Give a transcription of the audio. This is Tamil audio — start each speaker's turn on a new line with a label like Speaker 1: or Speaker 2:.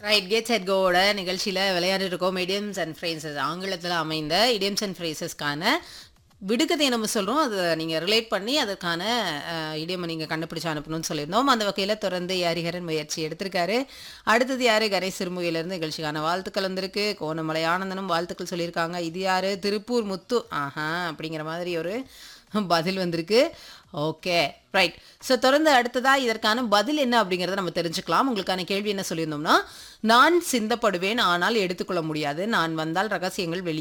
Speaker 1: ரைட் கெட் செட் கோவோட நிகழ்ச்சியில் விளையாடிட்டு இருக்கோம் இடியம்ஸ் அண்ட் ஃப்ரேசஸ் ஆங்கிலத்தில் அமைந்த இடியம்ஸ் அண்ட் ஃப்ரேசஸ்க்கான விடுகதையை நம்ம சொல்கிறோம் அதை நீங்கள் ரிலேட் பண்ணி அதற்கான இடியமை நீங்கள் கண்டுபிடிச்சு அனுப்பணும்னு சொல்லியிருந்தோம் அந்த வகையில் தொடர்ந்து ஹரிஹரன் முயற்சி எடுத்திருக்காரு அடுத்தது யார் கணேஷ் சிறுமுகையிலேருந்து நிகழ்ச்சிக்கான வாழ்த்துக்கள் வந்திருக்கு கோணமலை ஆனந்தனும் வாழ்த்துக்கள் சொல்லியிருக்காங்க இது யார் திருப்பூர் முத்து ஆஹா அப்படிங்கிற மாதிரி ஒரு பதில் வந்திருக்கு ஓகே ரைட் ஸோ தொடர்ந்து அடுத்ததாக இதற்கான பதில் என்ன அப்படிங்கிறத நம்ம தெரிஞ்சுக்கலாம் உங்களுக்கான கேள்வி என்ன சொல்லியிருந்தோம்னா நான் சிந்தப்படுவேன் ஆனால் எடுத்துக்கொள்ள முடியாது நான் வந்தால் ரகசியங்கள் வெளியே